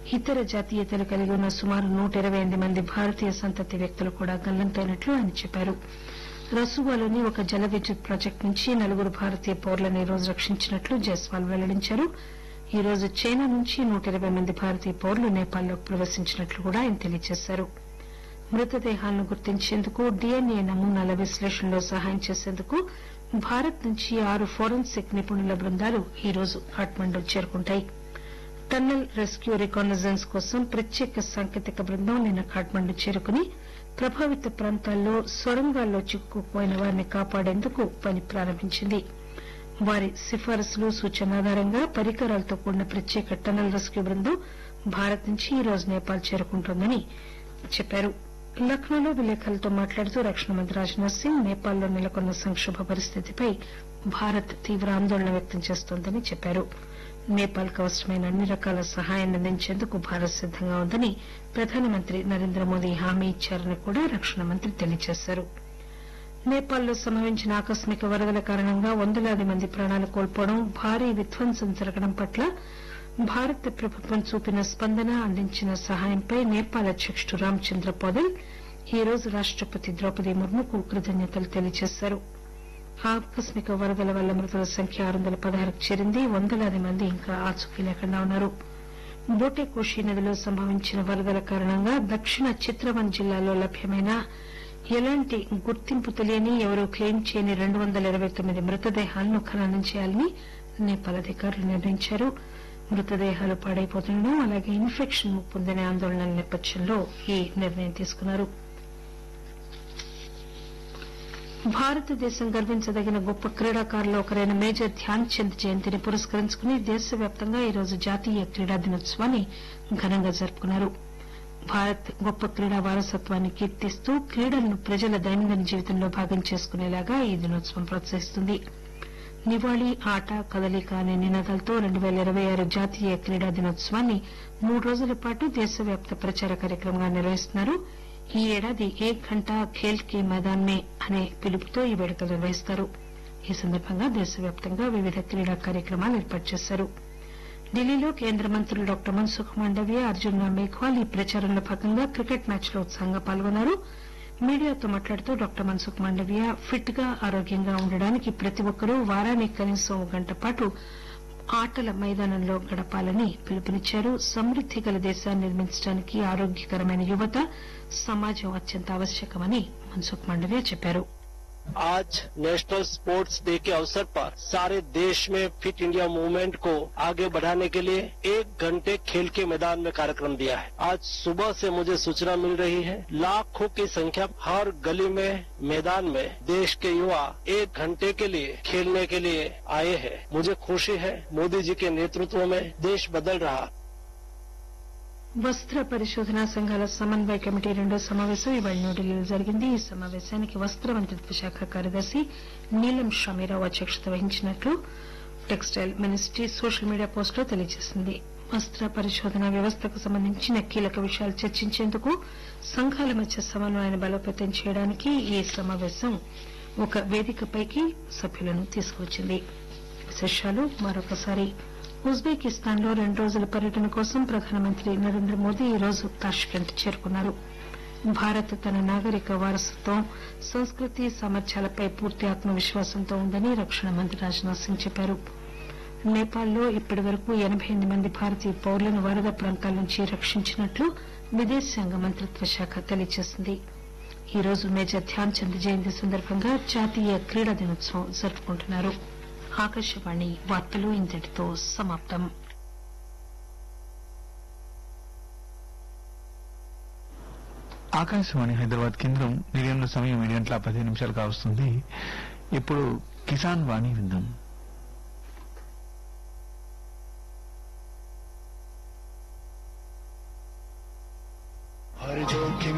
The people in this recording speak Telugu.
ఇతర జాతీయతలు కలిగి ఉన్న సుమారు నూట ఇరవై ఎనిమిది మంది భారతీయ సంతతి వ్యక్తులు కూడా గల్లంతైనట్లు ఆయన చెప్పారు రసూవాలోని ఒక జల విద్యుత్ ప్రాజెక్టు నుంచి నలుగురు భారతీయ పౌరులను ఈ రోజు రక్షించినట్లు జైస్వాల్ వెల్లడించారు ఈ రోజు చైనా నుంచి నూట ఇరవై మంది భారతీయ పౌరులు నేపాల్లోకి ప్రవేశించినట్లు కూడా ఆయన తెలియజేశారు మృతదేహాలను గుర్తించేందుకు డీఎన్ఏ నమూనాల విశ్లేషణలో సహాయం చేసేందుకు భారత్ నుంచి ఆరు ఫోరెన్సిక్ నిపుణుల బృందాలు ఈ రోజు ఖాట్మండు చేరుకుంటాయి టన్నల్ రెస్క్యూ రికానజెన్స్ కోసం ప్రత్యేక సాంకేతిక బృందం నిన్న ఖాట్మండు చేరుకుని ప్రభావిత ప్రాంతాల్లో సొరంగాల్లో చిక్కుకుపోయిన వారిని కాపాడేందుకు పని ప్రారంభించింది వారి సిఫారసులు సూచనల ఆధారంగా పరికరాలతో కూడిన ప్రత్యేక టన్నల్ రెస్క్యూ బృందం భారత్ నుంచి ఈ రోజు నేపాల్ చేరుకుంటోందని చెప్పారు లక్నోలో విలేకరులతో మాట్లాడుతూ రక్షణ మంత్రి రాజ్నాథ్ సింగ్ నేపాల్లో నెలకొన్న సంక్షోభ పరిస్థితిపై భారత్ తీవ్ర ఆందోళన వ్యక్తం చేస్తోందని చెప్పారు నేపాల్ కు అవసరమైన అన్ని రకాల సహాయాన్ని అందించేందుకు భారత్ సిద్దంగా ఉందని ప్రధానమంత్రి నరేంద్ర మోదీ హామీ ఇచ్చారని కూడా రక్షణ మంత్రి తెలియజేశారు నేపాల్లో సంభవించిన ఆకస్మిక వరదల కారణంగా వందలాది మంది ప్రాణాలు కోల్పోవడం భారీ విధ్వంసం జరగడం పట్ల భారత ప్రభుత్వం చూపిన స్పందన అందించిన సహాయంపై నేపాల్ అధ్యకుడు రామచంద్ర పౌదల్ ఈ రోజు రాష్టపతి ద్రౌపది ముర్ముకు కృతజ్ఞతలు తెలియజేశారు ఆకస్మిక వరదల వల్ల మృతుల సంఖ్య ఆరు వందల పదహారుకు చేరింది వందలాది మంది ఇంకా ఆచూకీ లేకుండా ఉన్నారు బోటేకోషి నదిలో సంభవించిన వరదల కారణంగా దక్షిణ చిత్రవన్ జిల్లాలో లభ్యమైన ఎలాంటి గుర్తింపు తెలియని ఎవరూ క్లెయిమ్ చేయని రెండు వందల ఇరవై తొమ్మిది మృతదేహాలను ఖననం చేయాలని నేపాల్ అధికారులు నిర్ణయించారు మృతదేహాలు పాడైపోతుండడం అలాగే ఇన్ఫెక్షన్ ముప్పుందనే ఆందోళనల నేపథ్యంలో ఈ నిర్ణయం తీసుకున్నారు భారతదేశం గర్వించదగిన గొప్ప క్రీడాకారుల్లో ఒకరైన మేజర్ ధ్యాన్ చంద్ జయంతిని పురస్కరించుకుని దేశవ్యాప్తంగా ఈరోజు జాతీయ క్రీడా దినోత్సవాన్ని ఘనంగా జరుపుకున్నారు భారత్ గొప్ప క్రీడా వారసత్వాన్ని కీర్తిస్తూ క్రీడలను ప్రజల దైనందిన జీవితంలో భాగం చేసుకునేలాగా ఈ దినోత్సవం ప్రోత్సహిస్తుంది నివాళి ఆట కదలిక అనే నినాదాలతో రెండు పేల ఇరవై ఆరు జాతీయ క్రీడా దినోత్సవాన్ని మూడు రోజుల పాటు దేశవ్యాప్త ప్రచార కార్యక్రమంగా నిర్వహిస్తున్నారు ఈ ఏడాది ఏక్ ఘంటా ఖేల్ కే మైదాన్ మే అనే పిలుపుతో ఈ వేడుకలు నిర్వహిస్తారు ఈ సందర్భంగా దేశవ్యాప్తంగా వివిధ క్రీడా కార్యక్రమాలు ఏర్పాటు చేశారు ఢిల్లీలో కేంద్ర మంత్రులు డాక్టర్ మన్సుఖ్ మాండవ్య అర్జున్ రామ్ మేఘ్వాల్ ఈ ప్రచారంలో భాగంగా క్రికెట్ మ్యాచ్ లో ఉత్సాహంగా పాల్గొన్నారు మీడియాతో మాట్లాడుతూ డాక్టర్ మన్సుఖ్ మాండవ్య ఫిట్ గా ఆరోగ్యంగా ఉండడానికి ప్రతి ఒక్కరూ వారానికి కనీసం ఒక గంట పాటు ఆటల మైదానంలో గడపాలని పిలుపునిచ్చారు సమృద్ది గల దేశాన్ని నిర్మించడానికి ఆరోగ్యకరమైన యువత సమాజం అత్యంత అవశ్యకమని మన్సుఖ్ మాండవ్య చెప్పారు आज नेशनल स्पोर्ट्स डे के अवसर पर सारे देश में फिट इंडिया मूवमेंट को आगे बढ़ाने के लिए एक घंटे खेल के मैदान में कार्यक्रम दिया है आज सुबह से मुझे सूचना मिल रही है लाखों की संख्या हर गली में मैदान में देश के युवा एक घंटे के लिए खेलने के लिए आए हैं मुझे खुशी है मोदी जी के नेतृत्व में देश बदल रहा है వస్త్ర పరిశోధనా సంఘాల సమన్వయ కమిటీ రెండో సమావేశం ఇవాళ న్యూఢిల్లీలో జరిగింది ఈ సమావేశానికి వస్త్ర మంత్రిత్వ శాఖ కార్యదర్శి నీలం షమీరావు అధ్యక్షత వహించినట్లు టెక్స్టైల్ మినిస్ట్రీ సోషల్ మీడియా పోస్టులో తెలియజేసింది వస్త్ర పరిశోధన వ్యవస్థకు సంబంధించిన కీలక విషయాలు చర్చించేందుకు సంఘాల మధ్య సమన్వయాన్ని బలోపేతం చేయడానికి ఈ సమావేశం ఒక వేదికపైకి సభ్యులను తీసుకువచ్చింది విశేషాలు మరొకసారి ఉజ్బెకిస్తాన్ లో రెండు రోజుల పర్యటన కోసం ప్రధానమంత్రి నరేంద్ర మోదీ ఈ రోజు తాష్కెంట్ చేరుకున్నారు భారత్ తన నాగరిక వారసత్వం సంస్కృతి సామర్థ్యాలపై పూర్తి ఆత్మవిశ్వాసంతో ఉందని రక్షణ మంత్రి రాజ్నాథ్ సింగ్ చెప్పారు నేపాల్లో ఇప్పటి వరకు ఎనబై ఎనిమిది మంది భారతీయ పౌరులను వరద ప్రాంతాల నుంచి రక్షించినట్లు విదేశాంగ మంత్రిత్వ శాఖ తెలియజేసింది ఈ రోజు మేజర్ ధ్యాన్ చంద్ జయంతి సందర్భంగా జాతీయ క్రీడా దినోత్సవం జరుపుకుంటున్నారు ఆకాశవాణి వార్తలు ఇంతటితో సమాప్తం ఆకాశవాణి హైదరాబాద్ కేంద్రం నిలయంలో సమయం ఏడు గంటల పదిహేను నిమిషాలు కావస్తుంది ఇప్పుడు కిసాన్ వాణి విందాం